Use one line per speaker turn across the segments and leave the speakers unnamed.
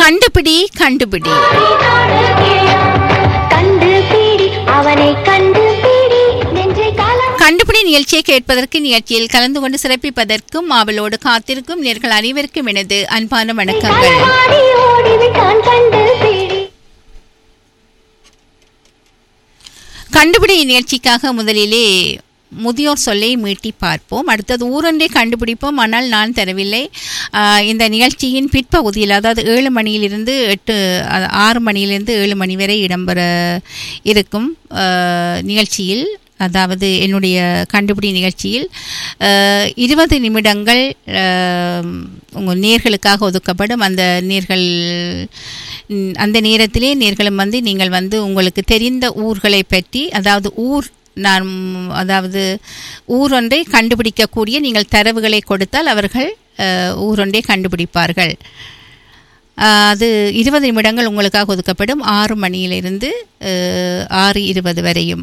கண்டுபிடி கண்டுபிடி
கண்டு பீடி அவனை கண்டு பீடி நெஞ்சை காலம்
கண்டுபிடி நிகழ்ச்சியை கேட்பதற்கு நிகழ்ச்சியில் கலந்து கொண்டு சிறப்பிப்பதற்கும் அவளோடு காத்திருக்கும் நேர்கள் அனைவருக்கும் எனது அன்பான வணக்கங்கள்
ஆடி ஓடிவிட்டான் கண்டு பீடி
கண்டுபிடி நிகழ்ச்சிக்காக முதலிலே முதியோர் சொல்லை மீட்டி பார்ப்போம் அடுத்தது ஊரொன்றை கண்டுபிடிப்போம் ஆனால் நான் தரவில்லை ஆஹ் இந்த நிகழ்ச்சியின் பிற்பகுதியில் அதாவது ஏழு மணியிலிருந்து எட்டு அ- ஆறு மணியிலிருந்து ஏழு மணி வரை இடம்பெற இருக்கும் ஆஹ் நிகழ்ச்சியில் அதாவது என்னுடைய கண்டுபிடி நிகழ்ச்சியில் ஆஹ் இருபது நிமிடங்கள் ஆஹ் உங்கள் நேர்களுக்காக ஒதுக்கப்படும் அந்த நேர்கள் ம், அந்த நேரத்திலே நேர்களும் வந்து நீங்கள் வந்து உங்களுக்கு தெரிந்த ஊர்களை பற்றி அதாவது ஊர் நான் ம், அதாவது ஊரொன்றை கண்டுபிடிக்கக்கூடிய நீங்கள் தரவுகளை கொடுத்தால் அவர்கள் அஹ், ஊரொன்றை கண்டுபிடிப்பார்கள் அஹ், அது இருபது நிமிடங்கள் உங்களுக்காக ஒதுக்கப்படும் ஆறு மணியிலிருந்து அஹ், ஆறு இருபது வரையும்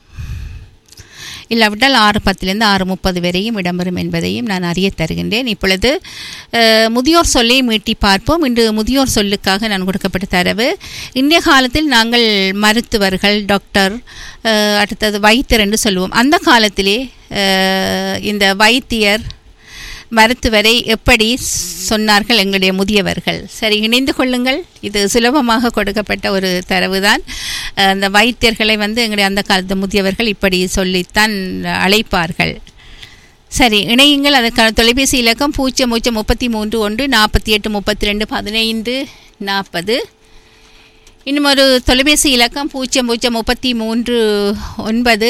இல்லாவிட்டால் ஆறு பத்திலிருந்து ஆறு முப்பது வரையும் இடம்பெறும் என்பதையும் நான் அறிய தருகின்றேன் இப்பொழுது அஹ், முதியோர் சொல்லை மீட்டி பார்ப்போம் இன்று முதியோர் சொல்லுக்காக நான் கொடுக்கப்பட்ட தரவு இன்றைய காலத்தில் நாங்கள் மருத்துவர்கள் டாக்டர் அஹ், அடுத்தது வைத்தியர் என்று சொல்லுவோம் அந்த காலத்திலே அஹ், இந்த வைத்தியர் மருத்துவரை எப்படி சொன்னார்கள் எங்களுடைய முதியவர்கள் சரி இணைந்து கொள்ளுங்கள் இது சுலபமாக கொடுக்கப்பட்ட ஒரு தரவுதான் அஹ் அந்த வைத்தியர்களை வந்து எங்களுடைய அந்த காலத்து முதியவர்கள் இப்படி சொல்லித்தான் அழைப்பார்கள் சரி இணையுங்கள் அதற்கான தொலைபேசி இலக்கம் பூஜ்ஜியம் பூஜ்ஜியம் முப்பத்தி மூன்று ஒன்று நாற்பத்தி எட்டு முப்பத்தி ரெண்டு பதினைந்து நாற்பது இன்னும் ஒரு தொலைபேசி இலக்கம் பூஜ்ஜியம் பூஜ்ஜியம் முப்பத்தி மூன்று ஒன்பது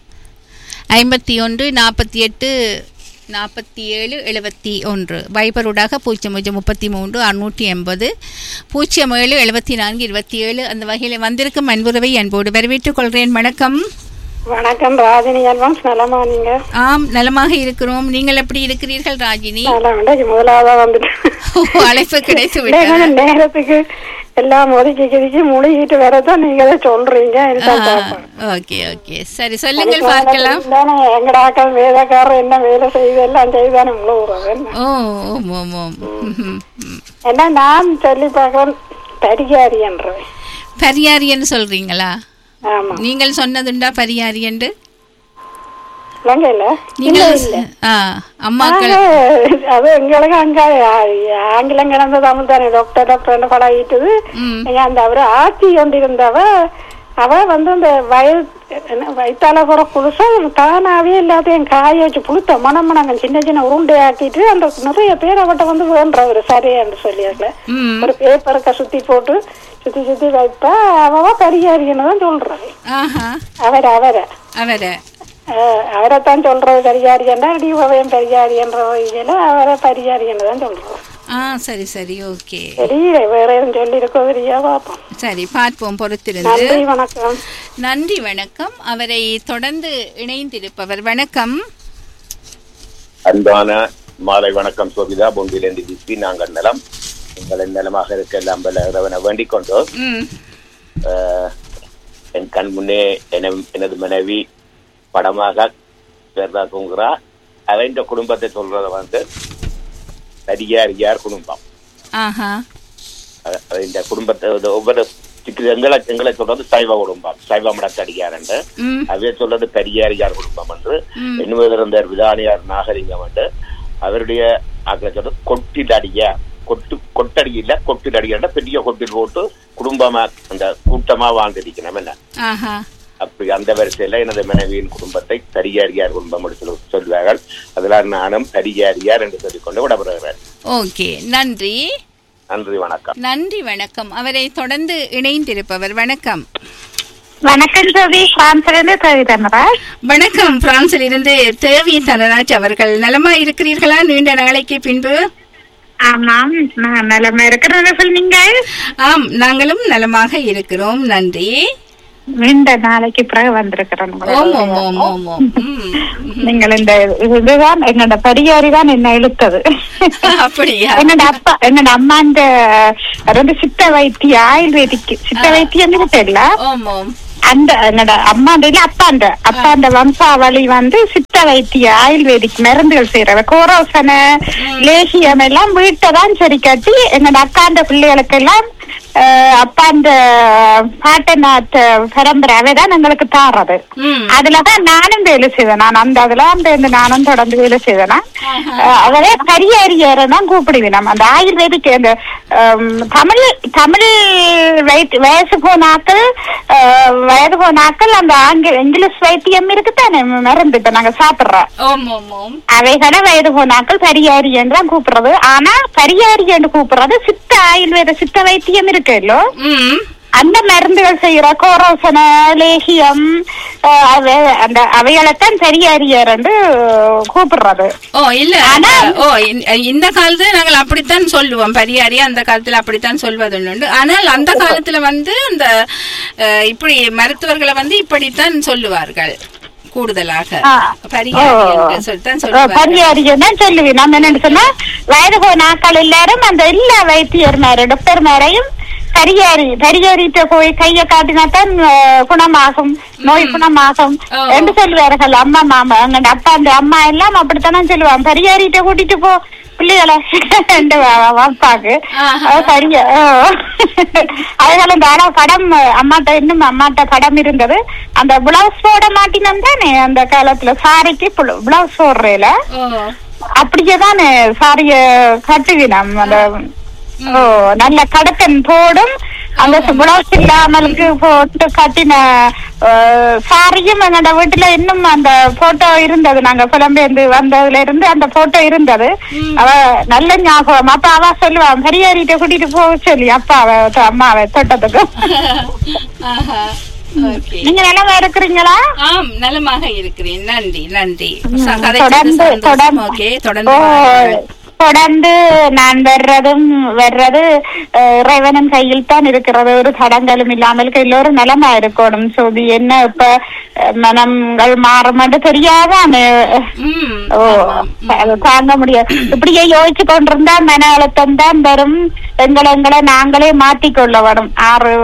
ஐம்பத்தி ஒன்று நாற்பத்தி எட்டு நாற்பத்தி ஏழு எழுபத்தி ஒன்று வைபருடாக பூஜ்ஜியம் பூஜ்ஜியம் முப்பத்தி மூன்று அறுநூற்றி எண்பது பூஜ்ஜியம் ஏழு எழுபத்தி நான்கு இருபத்தி ஏழு அந்த வகையில் வந்திருக்கும் அன்புறவை அன்போடு வரவேற்றுக் கொள்கிறேன் வணக்கம்
வணக்கம் ராஜினி அல்வான்ஸ் நலமா நீங்க
ஆம் நலமாக இருக்கிறோம் நீங்கள் எப்படி இருக்கிறீர்கள் ராஜினி
நல்லா வேண்டாம் முதலாவதா வந்துட்டு
ஓ, அழைப்பு கிடைத்து
இல்ல,
விட்டது
கொஞ்சம் நேரத்துக்கு எல்லாம் ஒதுக்கி கிதுக்கி முழுகிட்டு வரதான் நீங்க தான் சொல்றீங்க இதுதான் பார்ப்போம்.
ஓகே ஓகே சரி சொல்லுங்கள் பார்க்கலாம்
தானே எங்கட ஆக்கள் வேலைக்காரர் என்ன வேலை செய்து எல்லாம் செய்தானே முழுகுறது என்ன
ஓ ஓம் ஓம் ஓம் ம்ஹும். ம்.
என்ன நான் சொல்லி பார்க்கறேன் பரிகாரி என்றவன்
பரியாரியன்னு சொல்றீங்களா
ஆமா
நீங்கள் சொன்னதுண்டா பரியாரி என்று
இலங்கையில
நீங்கள் ஆ அம்மாக்கள்
நாங்க, அது எங்களுக்கு அங்க ஆ- ஆங்கிலம் கிடந்த தமிழ் தானே டாக்டர் டாக்டர் பழகிட்டது
ம்.
இங்க அந்த அவரு ஆட்சி கொண்டிருந்தவ அவ வந்து அந்த வய என்ன, வயித்தால போற புதுசா தானாவே எல்லாத்தையும் காய வச்சு புளுத்த மணமணங்க சின்ன சின்ன உருண்டை ஆக்கிட்டு அந்த நிறைய பேர் அவட்ட வந்து வேண்டவர் சரியான்னு சொல்லியாக்கல
ம்
ஒரு பேப்பருக்க சுத்தி போட்டு சுத்தி சுத்தி வைப்பா அவ பரிகாரின்னு தான் சொல்றாரு
ஆஹா
அவர அவர
அவரை
அவரைத்தான் சொல்றது பரிகாரியன்னா அடிவவையும் பரிகாரியன்ற வகையில அவரை பரிகாரியன்னு தான் சொல்றோம்
ஆ சரி சரி ஓகே
தெரியல வேற எதுவும் சொல்லி இருக்கோ தெரியா பார்ப்போம்
சரி பார்ப்போம் பொறுத்திருந்து
நன்றி வணக்கம்
நன்றி வணக்கம் அவரை தொடர்ந்து இணைந்திருப்பவர் வணக்கம்
அன்பான மாலை வணக்கம் சோபிதா பொங்கிலிருந்து விப்பி நாங்கள் நலம் உங்களை நலமாக இருக்க எல்லாம் வல்ல இறைவனை வேண்டிக் கொண்டு
ம்
அஹ், என் கண் முன்னே என- எனது மனைவி படமாக பேர்தா தூங்குறா அவன் இந்த குடும்பத்தை சொல்றத வந்து சரியார் யார் குடும்பம்
ஆஹா
அஹ், அது இந்த குடும்பத்தை இது ஒவ்வொரு சிக்கு- எங்களை எங்களை சொல்றது சைவ குடும்பம் சைவ மடத்தடியார் என்று
ம்
அவே சொல்றது பெரியாரியார் குடும்பம் என்று
ம்.
இன்னும் இருந்தார் விதானியார் நாகரிகம் என்று அவருடைய ஆக்களை சொல்றது கொட்டிலடியார் கொட்டு கொட்டடி இல்ல கொட்டிலடியார் பெரிய கொட்டில் போட்டு குடும்பமா அந்த கூட்டமா வாழ்ந்திருக்கணும் என்ன
ஆஹா
அப்படி அந்த வரிசையில எனது மனைவியின் குடும்பத்தை பெரியாரியார் குடும்பம் என்று சொல்லு- சொல்வார்கள் அதெல்லாம் நானும் பெரியாரியார் என்று சொல்லிக்கொண்டு விடப்படுகிறேன்
ஓகே நன்றி
நன்றி வணக்கம்
நன்றி வணக்கம் அவரை தொடர்ந்து இணைந்திருப்பவர் வணக்கம்
வணக்கம் ஜோதி பிரான்சிலிருந்து தேவி தனராஜ்
வணக்கம் பிரான்சில் இருந்து தேவி தனராஜ் அவர்கள் நலமா இருக்கிறீர்களா நீண்ட நாளைக்கு பின்பு
ஆமாம் நான் நலமா இருக்கிறேன் நீங்க
ஆம் நாங்களும் நலமாக இருக்கிறோம் நன்றி
நீண்ட நாளைக்கு பிறகு வந்திருக்கிறேன்
ஓம் ஓம் ஓம் ஓம் ஓம் ம்.
நீங்கள் இந்த இதுதான் என்னோட பரிகாரி தான் என்ன இழுத்தது
அப்படியா
என்னோட அப்பா என்னோட அம்மா இந்த வந்து சித்த வைத்திய ஆயுர்வேதிக் சித்த வைத்தியம் தெரியல
ஓம் ஓம்
அந்த என்னோட அம்மாண்ட இல்ல அப்பாண்ட அப்பாண்ட வம்சாவளி வந்து சித்த வைத்திய ஆயுர்வேதிக் மருந்துகள் செய்யறவ கோரோசன லேகியம் எல்லாம் வீட்டை தான் சரி கட்டி எங்க அக்காண்ட பிள்ளைகளுக்கு எல்லாம் அஹ், அப்பாண்ட பாட்டநாட்டு பரம்பராவே தான் எங்களுக்கு தாரது
ம்
அதுலதான் நானும் வேலை செய்தேன் நான் அந்த அதுல அந்த இந்த நானும் தொடர்ந்து வேலை செய்தேனா அவரே கரியறியரை தான் கூப்பிடுவேன் நம்ம அந்த ஆயுர்வேதிக் அந்த ஆம், தமிழ் தமிழ் வைத் வயசு போனாக்கள் ஆஹ், வயது போனாக்கள் அந்த ஆங்கில இங்கிலீஷ் வைத்தியம் இருக்குதானே மருந்து இப்ப நாங்க சாப்பிடுறோம்
ஓம் ஓம் ஓம்
அவைகளை வயது போனாக்கள் பரியாரி என்று தான் கூப்பிடுறது ஆனா பரியாரி என்று கூப்பிடுறது சித்த ஆயுர்வேத சித்த வைத்தியம் இருக்குல்லோ
ம்
அந்த மருந்துகள் செய்யற கோரோசன லேகியம் ஆஹ், அவை- அந்த அவைகளைத்தான் பெரியாரியர் என்று கூப்பிடுறது
ஓ இல்ல
ஆனா-
ஓ இந்த- இந்த காலத்துல நாங்கள் அப்படித்தான் சொல்லுவோம் பரியாரி அந்த காலத்துல அப்படித்தான் சொல்வது உண்டு ஆனால் அந்த காலத்துல வந்து அந்த அஹ், இப்படி மருத்துவர்களை வந்து இப்படித்தான் சொல்லுவார்கள் கூடுதலாக
ஆ.
பரியாரி
ஓ.
என்று சொல்லித்தான் சொல்லுவார்கள்
பரியாரியம் தான் சொல்லுவேன் நம்ம என்னன்னு சொன்னா வயது போன ஆட்கள் எல்லாரும் அந்த எல்லா வைத்தியர்மாரு டாக்டர் மாரையும் பரியாரி பரியாரிட்ட போய் கைய காட்டினா தான் அஹ், குணமாகும் நோய் குணமாகும்
ஓ.
என்று சொல்லுவார்கள் அம்மா மாமா எங்க அப்பா அந்த அம்மா எல்லாம் அப்படித்தானே சொல்லுவாங்க பரியாரிட்ட கூட்டிட்டு போ பிள்ளைகளை என்று அப்பாக்கு
ஆஹா.
அது சரியா அதுகளும் இந்த ஆனா படம் அம்மாட்ட இன்னும் அம்மாட்ட படம் இருந்தது அந்த பிளவுஸ் போட மாட்டினோம் தானே அந்த காலத்துல சாரிக்கு பிளவுஸ் போடுறேல
ஓ
அப்படியே தானே சாரிய கட்டுவினம் அந்த ஓ நல்ல கடக்கன் போடும் அந்த பிளவுஸ் இல்லாமலுக்கு போட்டு கட்டின அஹ், சாரியும் எங்களோட வீட்டுல இன்னும் அந்த போட்டோ இருந்தது நாங்க புலம்பெயர்ந்து வந்ததுல இருந்து அந்த போட்டோ இருந்தது அவ நல்ல ஞாபகம் அப்ப அவ சொல்லுவான் பெரியாரிட்ட கூட்டிட்டு போக சொல்லி அப்பாவை அம்மாவை தோட்டத்துக்கு
ஆஹா ஓகே
நீங்க நிலமா இருக்கிறீங்களா
ஆம் நலமாக இருக்கிறேன் நன்றி நன்றி
ம்,
கதைச்சது
தொடர்ந்து
சந்தோஷம்.
தொடர்ந்து
ஓகே
ஓ,
தொடர்ந்து வாருங்கள்.
தொடர்ந்து நான் வர்றதும் வர்றது அஹ், இறைவனின் கையில் தான் இருக்கிறது ஒரு தடங்களும் இல்லாமல் எல்லோரும் நலமா இருக்கணும் சோதி என்ன இப்ப அஹ், மனங்கள் மாறுமென்று தெரியாதானே
ம்
ஓ
ஆமாம்.
அது தாங்க முடியாது இப்படியே யோசிச்சு கொண்டிருந்தா மன அழுத்தம் தான் வரும் எங்களை எங்களை நாங்களே மாத்திக்கொள்ள வரும் ஆறு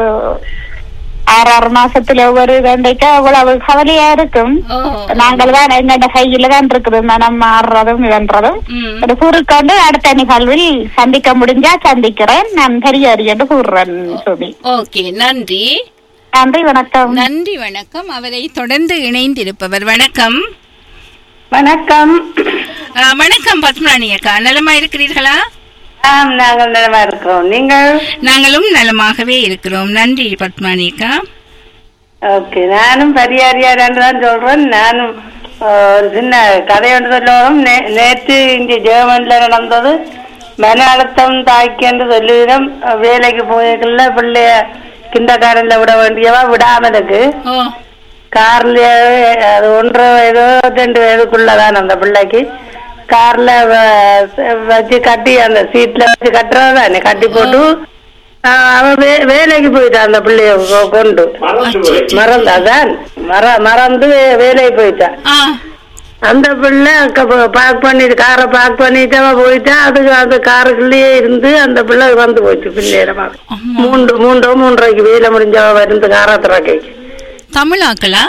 ஆறு ஆறு மாசத்துல ஒவ்வொரு தண்டைக்கு அவ்வளவு கவலையா இருக்கும்
ஓ
நாங்கள் தான் எங்கட கையில தான் இருக்குது மனம் மாறுறதும் இதுன்றதும்
ம்
அது கூறிக்கொண்டு அடுத்த நிகழ்வில் சந்திக்க முடிஞ்சா சந்திக்கிறேன் நான் பெரியாரி என்று கூறுறேன் சுமி
ஓகே நன்றி
நன்றி வணக்கம்
நன்றி வணக்கம் அவரை தொடர்ந்து இணைந்திருப்பவர் வணக்கம்
வணக்கம்
ஆ, வணக்கம் பத்மராணி அக்கா நலமா இருக்கிறீர்களா
ஆம் நாங்கள் நலமா இருக்கிறோம் நீங்கள்
நாங்களும் நலமாகவே இருக்கிறோம் நன்றி பத்மராணி அக்கா
ஓகே நானும் பரியாரியார் தான் சொல்றேன் நானும் அஹ், ஒரு சின்ன கதை ஒன்று சொல்லணும் நே- நேற்று இங்கே ஜெர்மன்ல நடந்தது மன அழுத்தம் தாய்க்கென்று சொல்லுவிடம் வேலைக்கு போயிருக்கல பிள்ளைய கிண்டக்காரன்ல விட வேண்டியவா விடாமலுக்கு
ஓ
கார்ல அது ஒன்றரை வயதோ ரெண்டு வயதுக்குள்ளதான் அந்த பிள்ளைக்கு கார்ல வ- வச்சு கட்டி அந்த சீட்ல வச்சு கட்டுறதானே கட்டி போட்டு ஆஹ் அவன் வே- வேலைக்கு போயிட்டான் அந்த பிள்ளைய கொ- கொண்டு மறந்து அதான் மற மறந்து வே- வேலைக்கு போயிட்டான்
ஆ
அந்த பிள்ளை பார்க் பண்ணிட்டு காரை பார்க் பண்ணிட்டு அவன் போயிட்டா அதுக்கு அந்த காருக்குள்ளேயே இருந்து அந்த பிள்ளை வந்து போச்சு பிள்ளையிடமா மூன்று மூன்றோ மூன்றரைக்கு வேலை முடிஞ்சவ வருந்து காரை திறக்கைக்கு
தமிழாக்களா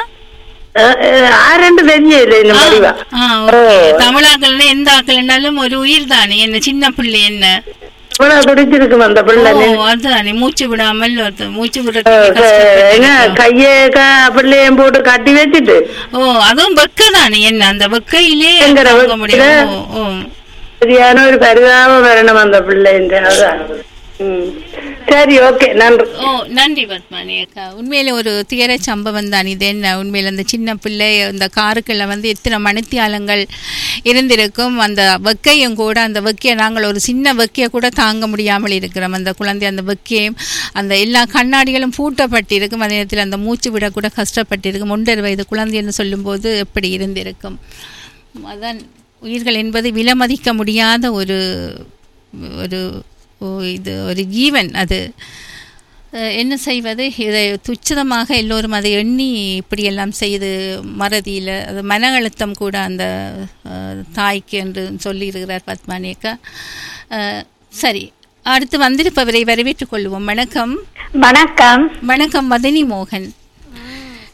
ஆரண்டு தெரியல இந்த முடிவா
ஆ ஓகே தமிழாக்கள்னா எந்த ஆக்கள்னாலும் ஒரு உயிர் தானே என்ன சின்ன பிள்ளை என்ன
இவ்வளவு துடிச்சிருக்கும் அந்த பிள்ளை
ஓ அதுதானே மூச்சு விடாமல் ஒருத்த- மூச்சு விட
என்ன கையே க- பிள்ளையும் போட்டு கட்டி வச்சுட்டு
ஓ அதுவும் வெக்க தானே என்ன அந்த வெக்கையிலே
எங்கட
தாங்க முடியும்
வெக்கையில?
ஓ, ஓ.
சரியான ஒரு பரிதாபம் வரணும் அந்த பிள்ளைன்ற அதான் ம். சரி ஓகே நன்றி
ஓ நன்றி பத்மானி அக்கா உண்மையில ஒரு துயர சம்பவம் தான் இது என்ன உண்மையில அந்த சின்ன பிள்ளை அந்த காருக்குள்ள வந்து எத்தனை மணித்தியாலங்கள் இருந்திருக்கும் அந்த வெக்கையும் கூட அந்த வெக்கையை நாங்கள் ஒரு சின்ன வெக்கையை கூட தாங்க முடியாமல் இருக்கிறோம் அந்த குழந்தை அந்த வெக்கையும் அந்த எல்லா கண்ணாடிகளும் பூட்டப்பட்டிருக்கும் அதே நேரத்தில் அந்த மூச்சு விட கூட கஷ்டப்பட்டிருக்கும் ஒன்றரை வயது குழந்தைன்னு சொல்லும்போது எப்படி இருந்திருக்கும் அதான் உயிர்கள் என்பது விலமதிக்க முடியாத ஒரு ஒரு ஓ, இது ஒரு ஜீவன் அது அஹ், என்ன செய்வது இதை துச்சிதமாக எல்லோரும் அதை எண்ணி இப்படியெல்லாம் செய்து மறதியில் அது மன அழுத்தம் கூட அந்த அஹ், தாய்க்கு என்று சொல்லியிருக்கிறார் பத்மானி அக்கா அஹ், சரி அடுத்து வந்திருப்பவரை வரவேற்றுக் கொள்வோம் வணக்கம்
வணக்கம்
வணக்கம் மதினி மோகன்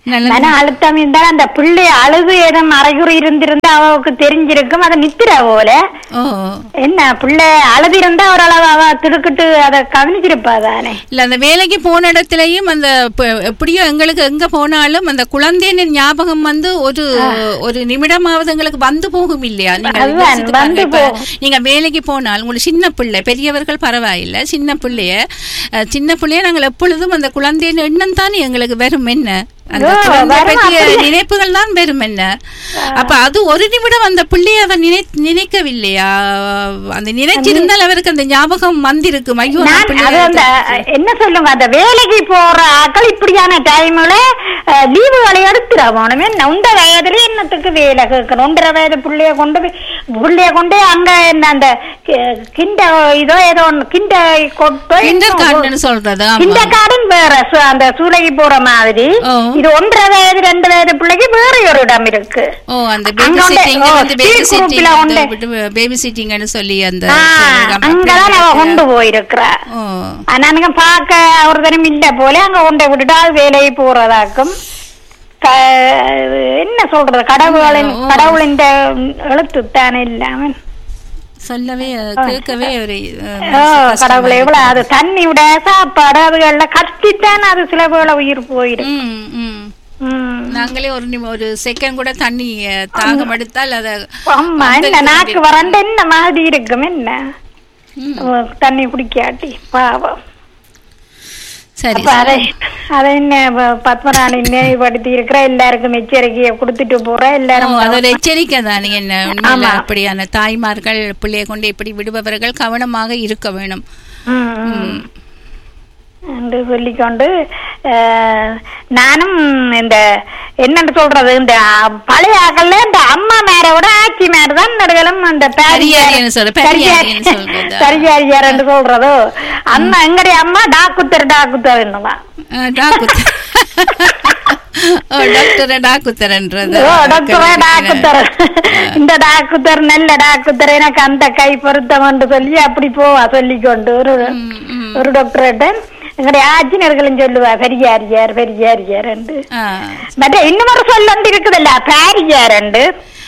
நல்லது.
மன அழுத்தம் இருந்தால் அந்த பிள்ளை அழுது ஏதும் அரைகுறி இருந்திருந்தா அவளுக்கு தெரிஞ்சிருக்கும் அது நித்திர போல
ஓ
என்ன பிள்ளை அழுதிருந்தா ஓரளவு அவ திடுக்கிட்டு அதை கவனிச்சிருப்பா தானே
இல்ல அந்த வேலைக்கு போன இடத்துலயும் அந்த ப- எப்படியோ எங்களுக்கு எங்க போனாலும் அந்த குழந்தையின் ஞாபகம் வந்து ஒரு ஒரு நிமிடமாவது எங்களுக்கு வந்து போகும் இல்லையா நீங்க அதை
அதுதான்,
யோசித்து பாருங்க.
வந்து
இப்ப
போகும்.
நீங்க வேலைக்கு போனால் உங்களுக்கு சின்ன பிள்ளை பெரியவர்கள் பரவாயில்லை சின்ன பிள்ளைய அஹ், சின்ன பிள்ளைய நாங்கள் எப்பொழுதும் அந்த குழந்தையின் எண்ணம் தானே எங்களுக்கு வரும் என்ன அந்த
ஓ,
குழந்தை
வரும்
பற்றிய
அப்படியே.
நினைப்புகள் தான் வரும் என்ன அப்ப அது ஒரு நிமிடம் அந்த பிள்ளைய அவர் நினை நினைக்கவில்லையா அந்த நினைச்சிருந்தால் அவருக்கு அந்த ஞாபகம் வந்திருக்கும் ஐயோ அந்த
நான்
பிள்ளைய
அது அந்த என்ன சொல்லுங்க அந்த வேலைக்கு போற ஆட்கள் இப்படியான டைம்ல லீவுகளை எடுத்துட போகணும் என்ன உண்ட வயதுல என்னத்துக்கு வேலை கேட்கணும் ஒன்றரை வயது பிள்ளைய கொண்டு போய் பிள்ளைய கொண்டு அங்க என்ன அந்த கி- கிண்ட இதோ ஏதோ ஒண்ணு கிண்ட கொட்டோ
கிண்டர் கார்டன் சொல்றது
கிண்ட
ஆமா
கார்டன் வேற சு- அந்த சூளைக்கு போற மாதிரி
ஓ.
இது ஒன்றரை வயது ரெண்டு வயது பிள்ளைக்கு வேற ஒரு இடம் இருக்கு
ஓ அந்த
அங்க
பேபி
உண்டு.
சிட்டிங்
ஓ,
வந்து பேபி
ஸ்பீட்
சிட்டிங்
குரூப்ல உண்டு.
பேபி சிட்டிங்னு சொல்லி அந்த
ஆ,
சொல்றாங்க.
அங்கதான் அவ கொண்டு போயிருக்கிறா
ஓ
அண்ணனுங்க பார்க்க ஒரு தரம் இல்ல போல அங்க கொண்டை விட்டுட்டு அது வேலையை போறதாக்கும் க- என்ன சொல்றது கடவுளின்
ஓ.
கடவுளின் எழுத்து தானே இல்லாம
சொல்லவே கேட்கவே ஒரு அஹ்,
ஓ
கஷ்டமா
கடவுளை
இருக்கு.
எவ்வளவு அது தண்ணி விட சாப்பாடு அதுகள்ல கட்டித்தான் அது சில வேளை உயிர் போயிடும்
ம், ம்.
ம்.
நாங்களே ஒரு நிமி- ஒரு செகண்ட் கூட தண்ணி அஹ், தாகம் எடுத்தால் அத
ஆமா என்ன நாக்கு வறண்ட என்ன மாதிரி இருக்கும் என்ன
ம்.
ஓ, தண்ணி குடிக்காட்டி பாவம்
சரி
அப்ப அதை அதை என்ன ப- பத்மராணி நினைவுபடுத்தி இருக்கிற எல்லாருக்கும் எச்சரிக்கையை கொடுத்துட்டு போற
ஓ,
எல்லாரும்
அது ஒரு எச்சரிக்கை தானே என்ன உண்மையில
ஆமா.
அப்படியான தாய்மார்கள் பிள்ளையை கொண்டு இப்படி விடுபவர்கள் கவனமாக இருக்க வேணும்
ம், ம். என்று சொல்லிக்கொண்டு அஹ், நானும் இந்த என்னன்னு சொல்றது இந்த பழைய ஆக்கள்ல இந்த அம்மா மேர விட ஆட்சி மேர தான் நடுகளும் அந்த
பெரியாரியன்னு சொல்ற, பெரியாரியன்னு சொல்றதா?
பெரியாரியார் என்று சொல்றதோ அம்மா எங்களுடைய அம்மா டாக்குத்தர் டாக்குத்தர் என்னமா
அஹ், டாக்குத்தர் ஓ டாக்டர் டாக்குத்தர்ன்றது
ஓ, டாக்டரே டாக்குத்தர் இந்த டாக்குத்தர் நல்ல டாக்குத்தர் எனக்கு அந்த கை பொருத்தம் என்று சொல்லி அப்படி போவா சொல்லிக்கொண்டு ஒரு ஒரு டாக்டர்கிட்ட எங்களுடைய ஆட்சினர்களும் சொல்லுவா பெரியாரியார் பெரியாரியார் என்று
ஆ.
மற்ற இன்னொரு சொல் வந்து இருக்குதுல்ல பாரியார் என்று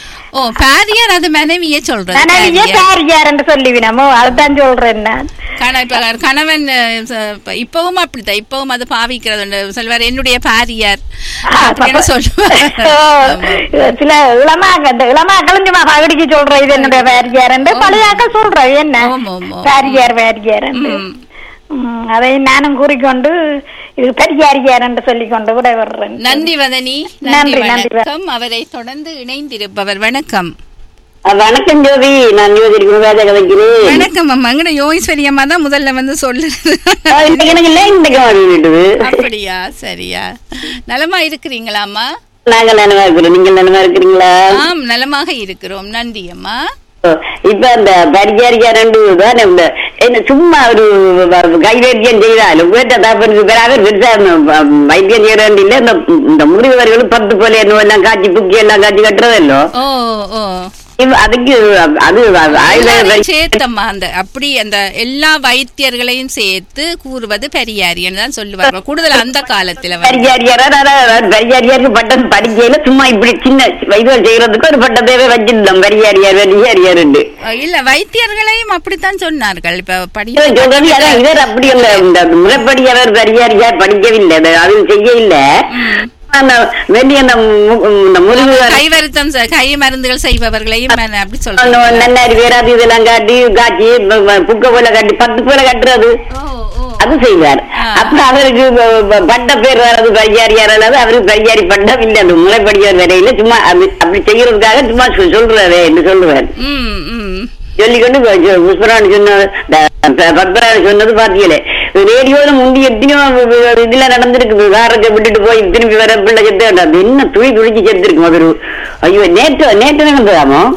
ஓ பாரியார் அது மனைவியே சொல்றது
மனைவியே
பாரியார்.
பாரியார் என்று சொல்லிவினமோ அதுதான் சொல்றேன் நான்
கண- இப்ப கணவன் அஹ், ச- இப்ப இப்பவும் அப்படித்தான் இப்பவும் அது பாவிக்கிறது உண்டு. சொல்வார் என்னுடைய பாரியார் அப்படின்னு சொல்லுவார்
ஓ,
ஆமா.
சில இளமாக்க இந்த இளமாக்களும் சும்மா பகடிக்கு சொல்ற இது என்னுடைய பாரியார் என்று பழையாக்கள் சொல்ற என்ன
ஆமா, ஆமா.
பாரியார் பாரியார் என்று
ம்.
ம், அதை நானும் கூறிக்கொண்டு இது பெரியாரியார் என்று சொல்லிக்கொண்டு விட வர்றேன்
நன்றி வதனி நன்றி
நன்றி, நன்றி.
வணக்கம் அவரை தொடர்ந்து இணைந்திருப்பவர் வணக்கம்
வணக்கம் ஜோதி நான் ஜோதி வேத கதைக்கிறேன்
வணக்கம் அம்மா எங்கட யோகேஸ்வரி அம்மா தான் முதல்ல வந்து சொல்லுறது
இன்னைக்கு எனக்கு இல்லை இன்னைக்கு மாறிவிட்டது
அப்படியா சரியா நலமா இருக்கிறீங்களாம்மா
நாங்கள் நலமா இருக்கிறோம் நீங்கள் நலமா இருக்கிறீங்களா
ஆம் நலமாக இருக்கிறோம் நன்றி அம்மா
ஓ, இப்ப அந்த பரிகாரிக்கா ரெண்டு தான் இந்த என்ன சும்மா ஒரு வ- கைவேத்தியம் செய்தாலும் வீட்டை தாப்பனுக்கு பிறகு பெருசா ம- வைத்தியம் செய்ய வேண்டிய இந்த இந்த முறிவர்களும் பத்து போல என்ன எல்லாம் காய்ச்சி புக்கி எல்லாம் காய்ச்சி கட்டுறதல்லோ
ஓ ஓ
இப்ப அதுக்கு அது ஆயுர்வேத
எல்லாரையும் சேர்த்தம்மா அந்த அப்படி அந்த எல்லா வைத்தியர்களையும் சேர்த்து கூறுவது பெரியாரியன்னு தான் சொல்லுவாங்க கூடுதல் அந்த காலத்துல வந்து.
பரிகாரியார் பரிகாரியாருக்கு பட்டம் படிக்கையில சும்மா இப்படி சின்ன வைத்தியம் செய்யறதுக்கு ஒரு பட்டத்தையே வச்சிருந்தோம் பரிகாரியார் பரிகாரியார்
இல்ல வைத்தியர்களையும் அப்படித்தான் சொன்னார்கள் இப்ப படி
சொல்றது அதான் இவர் அப்படி இல்ல இந்த முறைப்படி அவர் பரிகாரியார் படிக்கவில்லை அது அது செய்யவில்லை அந்த வெளிய அந்த மு- இந்த முறிவு
கை வருத்தம் செ- கை மருந்துகள் செய்பவர்களையும் நான் அப்படி
அந்த
சொல்றேன்
நன்னாரி வேறாது இதெல்லாம் காட்டி காய்ச்சி ப- ப- புக்க போல கட்டி பத்து போல கட்டுறது
ஓ ஓ
அது செய்வார்
ஆ.
அப்ப அவருக்கு ப- ப- பட்ட பேர் வர்றது பரிகாரியார் அல்லது அவருக்கு பரிகாரி பட்டம் இல்லை அந்த முறைப்படியார் வரையில சும்மா அது அப்படி செய்யறதுக்காக சும்மா சொ- சொல்றாரு என்று சொல்லுவார்
ம் ம்
சொல்லிக்கொண்டு ப- சொ- புஷ்பராணி சொன்ன த- பத்மராணி சொன்னது பாத்தீங்களே ரேடியோல முந்தி எத்தனையோ வ- வ- இதுல நடந்திருக்கு காரத்தை விட்டுட்டு போய் திரும்பி வர பிள்ளை செத்து அது என்ன துளி துளிச்சு செத்துருக்கு மதுரு ஐயோ நேற்று நேற்று நடந்ததாமோ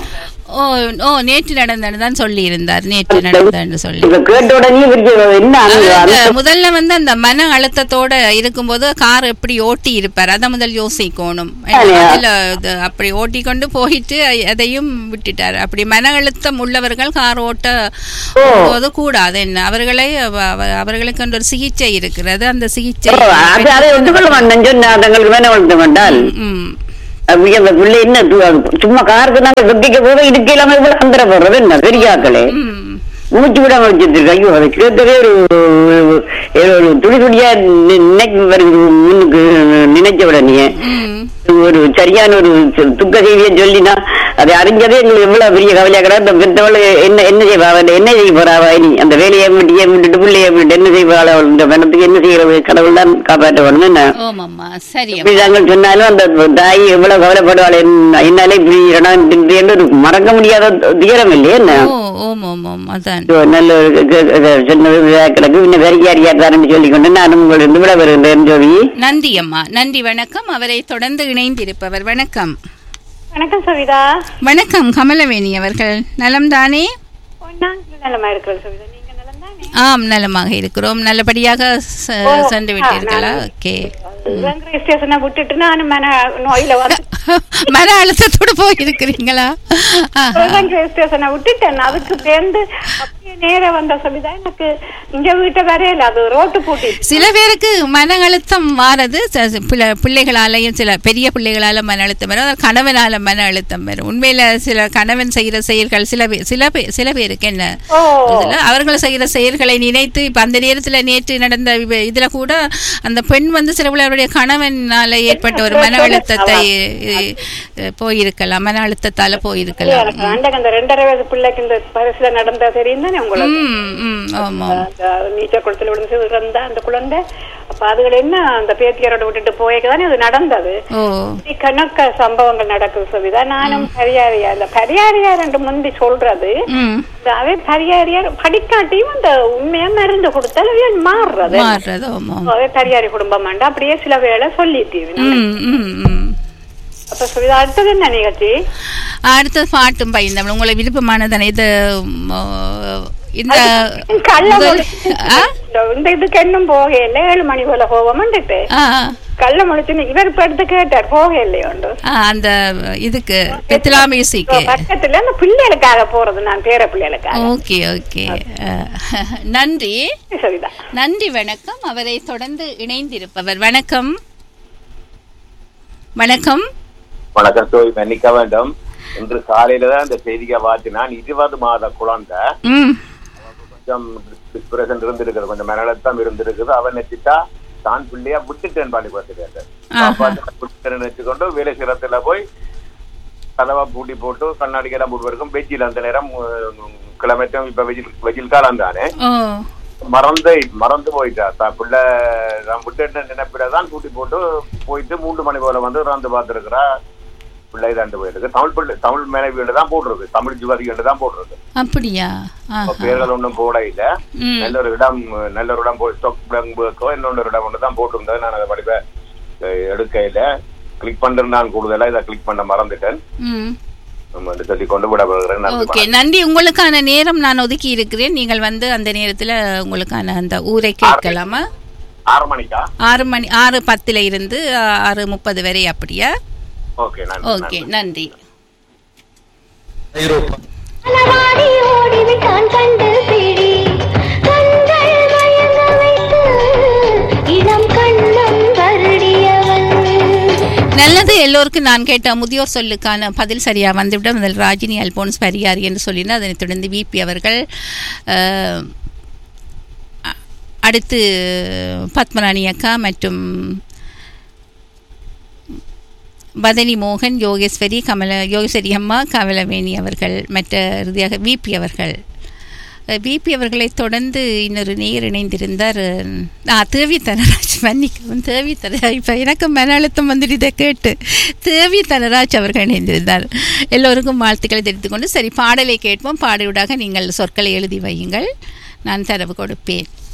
ஓ ஓ நேற்று நடந்தன்னு தான் சொல்லி இருந்தார் நேற்று நடந்தன்னு சொல்லி
இப்ப கேட்ட உடனே இவருக்கு என்ன
அதாவது
அந்த-
அந்த முதல்ல வந்து அந்த மன அழுத்தத்தோட இருக்கும்போது கார் எப்படி ஓட்டி இருப்பார் அதை முதல் யோசிக்கணும்
சரியா.
அதுல இது அப்படி ஓட்டி கொண்டு போயிட்டு அ- அதையும் விட்டுட்டார் அப்படி மன அழுத்தம் உள்ளவர்கள் கார் ஓட்ட
ஓ.
போது கூடாது என்ன அவர்களை அவ- அவ- அவர்களுக்கு ஒரு சிகிச்சை இருக்கிறது அந்த சிகிச்சை
ஓ, அது அதை ஒத்துக்கொள்ள மாட்டேன் சொன்னா தங்களுக்கு வேணா வளர்த்த மாட்டால்
ம்
அப்படி அந்த பிள்ளை என்ன து- சும்மா காருக்கு நாங்க வெட்டிக்க போக இதுக்கு இல்லாம இவ்வளவு அந்தர போடுறது என்ன பெரியாக்களே
ம்
மூச்சு விடாம வச்சிருக்க ஐயோ அதை கேட்டதே ஒரு ஏதோ ஒரு துடி துடியா நி- நினைக்க வருது முன்னுக்கு நினைச்ச உடனே
ம்
ஒரு சரியான ஒரு சு- துக்க செய்தியை சொல்லினா அதை அறிஞ்சதே எங்களுக்கு எவ்வளவு பெரிய கவலையா கிடா இந்த பெற்றவள் என்ன என்ன செய்வா அவள் என்ன செய்ய போறா அவ இனி அந்த வேலையை விட்டு ஏன் விட்டுட்டு பிள்ளைய விட்டு என்ன செய்வாள் அவள் இந்த மனத்துக்கு என்ன செய்யறது கடவுள் தான் காப்பாற்ற வேணும் என்ன
ஓமாம்மா சரி
இப்படி நாங்கள் சொன்னாலும் அந்த தாய் எவ்வளவு கவலைப்படுவாள் என்ன- என்னாலே இப்படி இடம் என்று ஒரு மறக்க முடியாத துயரம் இல்லையே என்ன
ஓ ஓம் ஓம் ஓம் அதான்
ஐயோ, நல்ல ஒரு க- க- க- சொன்னது இதா கிடக்கு இன்னும் வேற யார் யார் தாரன்னு சொல்லிக்கொண்டு நானும் உங்களிடம் விட வருகின்றேன் ஜோதி
நன்றி அம்மா நன்றி வணக்கம் அவரை தொடர்ந்து இணைந்திருப்பவர் வணக்கம்
வணக்கம் சவிதா
வணக்கம் கமலவேணி அவர்கள் நலம்தானே
நாங்கள் நலமா இருக்கிறோம் சவிதா நீங்க நலம் தானே
ஆம் நலமாக இருக்கிறோம் நல்லபடியாக ச-
ஓ,
சென்று
ஆ,
விட்டீர்களா
நான்
ஓகே
ரங்கரை ஸ்டேஷனை விட்டுட்டு நானும் மன நோயில வந்து
மன அழுத்தத்தோடு போயிருக்கிறீங்களா ஆஹா.
ரங்கரை ஸ்டேஷனை விட்டுட்டேன் அதுக்கு சேர்ந்து அப்படியே நேரா வந்த சவிதா எனக்கு இங்க வீட்டை வரையில அது ரோட்டு பூட்டி
சில பேருக்கு மன அழுத்தம் மாறது ச- ச- பிள்ளை- பிள்ளைகளாலையும் சில பெரிய பிள்ளைகளால மன அழுத்தம் வரும் அதாவது கணவனால மன அழுத்தம் வரும் உண்மையில சில கணவன் செய்கிற செயல்கள் சில பே- சில பே- சில பேருக்கு என்ன
ஓ
இதுல அவர்கள் செய்கிற செயல்களை நினைத்து இப்ப அந்த நேரத்துல நேற்று நடந்த இவ- இதுல கூட அந்த பெண் வந்து சில பேர் அவருடைய கணவனால ஏற்பட்ட ஒரு மன அழுத்தத்தை இ- இ- போயிருக்கலாம் மன அழுத்தத்தால போயிருக்கலாம்
எனக்கு அண்டங்க அந்த ரெண்டரை வயசு பிள்ளைக்கு இந்த பரிசுல நடந்தா தெரியும் தானே உங்களுக்கு
ம் ம் ஆமா
அந்த நீச்சல் குளத்துல விழுந்து இறந்தா அந்த குழந்தை அப்ப அதுகள் என்ன அந்த பேத்தியாரோட விட்டுட்டு போயதானே அது நடந்தது
ஓ
இப்படி கணக்க சம்பவங்கள் நடக்குது சவிதா நானும் பரியாரியா இல்ல பரியாரியா ரெண்டு முந்தி சொல்றது
ம்
இந்த அவை பரியாரியார் படிக்காட்டியும் அந்த உண்மையா மருந்து கொடுத்தால் அவைய மாறுறது
மாறுறது ஆமா
அவை பரியாரி குடும்பம் வேண்டாம் அப்படியே சில வேளை சொல்லிட்டு
ம் ம் ம்
அப்ப சவிதா அடுத்தது என்ன நிகழ்ச்சி
அடுத்த பாட்டும் பையன் உங்களை விருப்பமானதானே இது ம், இந்த
கள்ள
முதல்-
முடிச்சு
ஆ?
இந்த இதுக்கு இன்னும் போகல ஏழு மணி போல போவோம்ன்ட்டு
ஆ,
கள்ள முடிச்சு இவர் இப்ப எடுத்து கேட்டார் போக இல்லையோண்டு
ஆ, அந்த இதுக்கு பெத்லா மியூசிக்கு
பக்கத்துல அந்த பிள்ளைகளுக்காக போறது நான் பேர பிள்ளைகளுக்காக
ஓகே ஓகே நன்றி
சவிதா
நன்றி வணக்கம் அவரை தொடர்ந்து இணைந்திருப்பவர் வணக்கம் வணக்கம்
வணக்கம் சோய் மன்னிக்க வேண்டும் இன்று காலையில தான் இந்த செய்தியை பார்த்தினான் இருபது மாத குழந்தை
ம்
கொஞ்சம் டிப்ரெஷன் இருந்திருக்குது கொஞ்சம் மனநலத்தம் இருந்திருக்குது அவன் நினைச்சிட்டா தான் பிள்ளையா விட்டுட்டேன் பள்ளிக்கூடத்துக்கு விட்டுட்டேன்னு வச்சுக்கொண்டு வேலை சிரத்துல போய் கதவை பூட்டி போட்டு கண்ணாடி எல்லாம் போட்டு வரைக்கும் வெஜ்ஜில் அந்த நேரம் உம், கிளம்பட்டும் இப்ப வெஜில் வெஜில் காலம் தானே
ஓ
மறந்து மறந்து போயிட்டா தான் பிள்ளை நான் விட்டுட்டு நினைப்பிட தான் கூட்டி போட்டு போயிட்டு மூன்று மணி போல வந்து இறந்து பார்த்துருக்குறா பிள்ளை தாண்டு போயிருக்கு தமிழ் பிள்ளை தமிழ் மேனவியோட தான் போட்டிருக்கு தமிழ் ஜுவாதியோட தான் போட்டிருக்கு
அப்படியா
அப்ப
ஆஹா.
பேர்கள் ஒன்றும் போட இல்ல
ம்
நல்ல ஒரு இடம் நல்ல ஒரு இடம் போய் ஸ்டாக் பிளங்கோ இன்னொரு இடம் ஒன்று தான் போட்டிருந்தது நான் அதை படிப்ப அஹ், எடுக்கையில கிளிக் பண்றேன் நான் கூடுதலா இதை கிளிக் பண்ண மறந்துட்டேன்
ம்
நம்ம என்று சொல்லி கொண்டு விட போகிறேன் நன்றி
ஓகே நன்றி உங்களுக்கான நேரம் நான் ஒதுக்கி இருக்கிறேன் நீங்கள் வந்து அந்த நேரத்துல உங்களுக்கான அந்த ஊரை கேட்கலாமா
ஆறு மணிக்கா
ஆறு மணி ஆறு பத்துல இருந்து ஆ, ஆறு முப்பது வரை அப்படியா
ஓகே நன்றி
ஓகே நன்றி
அலமாரி ஓடிவிட்டான் கண்டு பிடி கண்கள் மயங்க வைத்து இளம் கண்ணம் வருடியவன்
நல்லது எல்லோருக்கும் நான் கேட்ட முதியோர் சொல்லுக்கான பதில் சரியா வந்துவிட முதல் ராஜினி அல்போன்ஸ் பரியார் என்று சொல்லினா அதனைத் தொடர்ந்து விபி அவர்கள் அஹ், அ- அடுத்து பத்மராணி அக்கா மற்றும் பதனி மோகன் யோகேஸ்வரி கமல யோகேஸ்வரி அம்மா கமலவேணி அவர்கள் மற்ற இறுதியாக விபி அவர்கள் பிபி அவர்களை தொடர்ந்து இன்னொரு நேர் இணைந்திருந்தார் ஆ தேவி தனராஜ் மன்னிக்கவும் தேவி தனராஜ் இப்போ எனக்கு மன அழுத்தம் வந்துட்டு இதை கேட்டு தேவி தனராஜ் அவர்கள் இணைந்திருந்தார் எல்லோருக்கும் வாழ்த்துக்களை தெரிவித்துக் கொண்டு சரி பாடலை கேட்போம் பாடலுடாக நீங்கள் சொற்களை எழுதி வையுங்கள் நான் தரவு கொடுப்பேன்